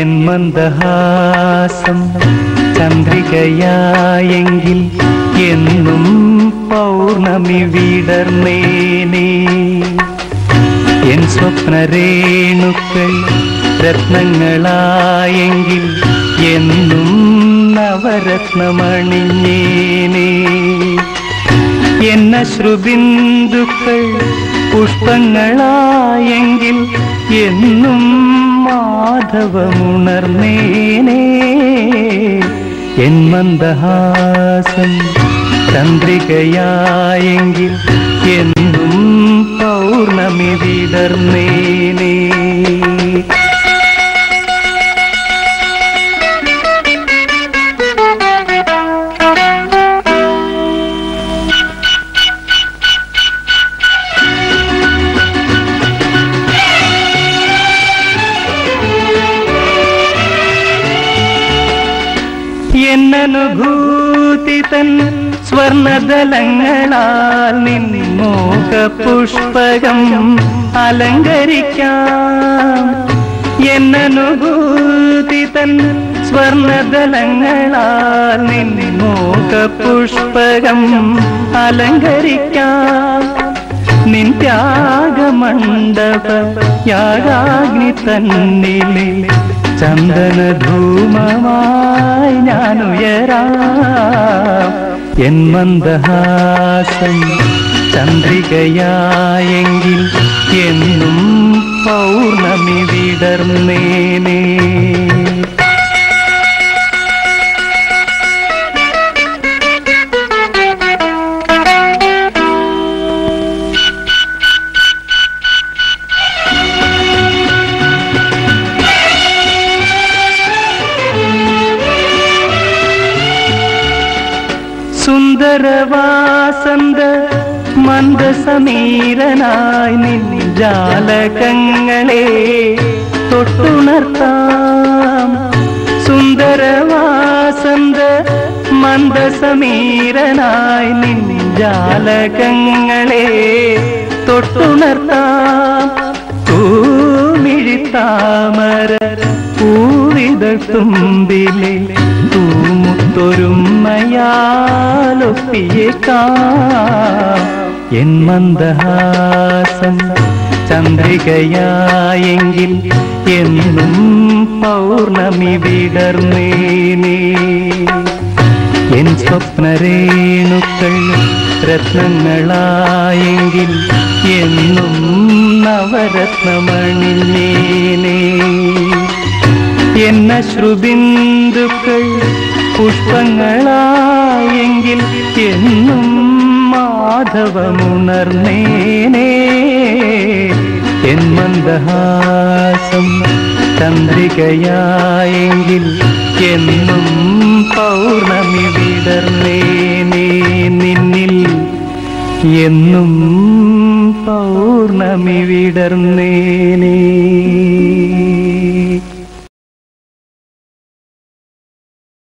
N മന്ദഹാസം ചന്ദ്രികയായെങ്കിൽ എന്നും പൗർണമി വിടർന്നേനേ N സ്വപ്നരേണുക്കൾ രത്നങ്ങളായെങ്കിൽ എന്നും നവരത്നമണിഞ്ഞേനേ എന്ന ശ്രുബിന്ദുക്കൾ പുഷ്പങ്ങളായെങ്കിൽ എന്നും മാധവമുണർന്നേനേ എൻ മന്ദഹാസം ചന്ദ്രികയായെങ്കിൽ എന്നും പൗർണമി വിടർന്നേനേ എന്നനുഭൂതി തൻ സ്വർണദലങ്ങളാൽ നിന്നോക പുഷ്പകം അലങ്കരിക്കാം എന്നനുഭൂതി തൻ സ്വർണദലങ്ങളാൽ നിന്നോക പുഷ്പകം അലങ്കരിക്കാം നിൻ ത്യാഗമണ്ഡപ യാഗാഗ്നി തന്നിലെ ചന്ദനധൂമമായി ഞാനുയരാം എൻ മന്ദഹാസം ചന്ദ്രികയായെങ്കിൽ എന്നും പൗർണമി വിടർന്നേനേ സുന്ദരവാസന്ത മന്ദസമീരനായി നിൻ ജാലകങ്ങളെ തൊട്ടുണർത്താം സുന്ദരവാസന്ത മന്ദസമീരനായി നിൻ ജാലകങ്ങളെ തൊട്ടുണർത്താം തൂമിഴിത്താമര പൂവിതൾ തുമ്പിലെ തൂമുത്തൊരുമയാലൊപ്പിയേക്കാം എൻ മന്ദഹാസം ചന്ദ്രികയായെങ്കിൽ എന്നും പൗർണമി വിടർന്നേനേ എൻ സ്വപ്നരേണുക്കൾ രത്നങ്ങളായെങ്കിൽ എന്നും നവരത്നമണിഞ്ഞേനേ എന്ന ശ്രുബിന്ദുക്കൾ പുഷ്പങ്ങളായെങ്കിൽ എന്നും മാധവമുണർന്നേനേ എൻ മന്ദഹാസം ചന്ദ്രികയായെങ്കിൽ എന്നും പൗർണമി വിടർന്നേനേ നിന്നിൽ എന്നും പൗർണമി വിടർന്നേനേ